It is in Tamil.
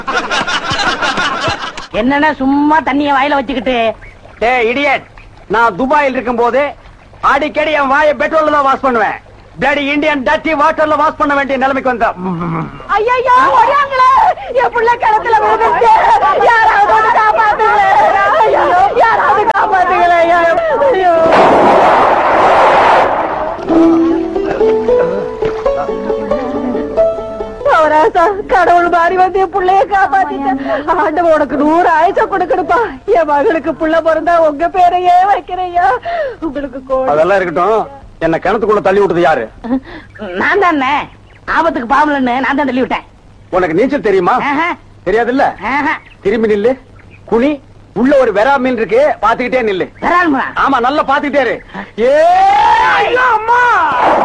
என்னன்னா சும்மா தண்ணிய வாயில வச்சுக்கிட்டு டேய் இடியட் நான் துபாயில் இருக்கும் போது அடிக்கடி என் வாயை பெட்ரோல்ல தான் வாஷ் பண்ணுவேன் பிளடி இந்தியன் டட்டி வாட்டர்ல வாஷ் பண்ண வேண்டிய நிலைமைக்கு வந்தா ஐயா ஓடியாங்களே என் பிள்ளை கிணத்துல விழுந்துச்சு யாராவது வந்து காப்பாத்துங்களே ஐயோ, யாராவது காப்பாத்துங்களே ஐயோ அவராசா கடவுள் மாதிரி வந்து என் பிள்ளைய காப்பாத்திட்ட ஆண்டவன் உனக்கு நூறு ஆயிச்சா கொடுக்கணுப்பா என் மகளுக்கு புள்ள பிறந்தா உங்க பேரையே வைக்கிறையா உங்களுக்கு கோடி அதெல்லாம் இருக்கட்டும் என்ன கிணத்துக்குள்ள தள்ளி விட்டது யாரு நான் தானே ஆபத்துக்கு பாவலன்னு நான் தான் தள்ளி விட்டேன் உனக்கு நீச்சல் தெரியுமா ஆஹா, தெரியாதுல்ல ஆஹா. திரும்பி நில்லு குனி உள்ள ஒரு வெறா மீன் இருக்கு பாத்துக்கிட்டே நில்லு வரானுமா ஆமா நல்லா பாத்துக்கிட்டே இரு ஏ ஐயோ, அம்மா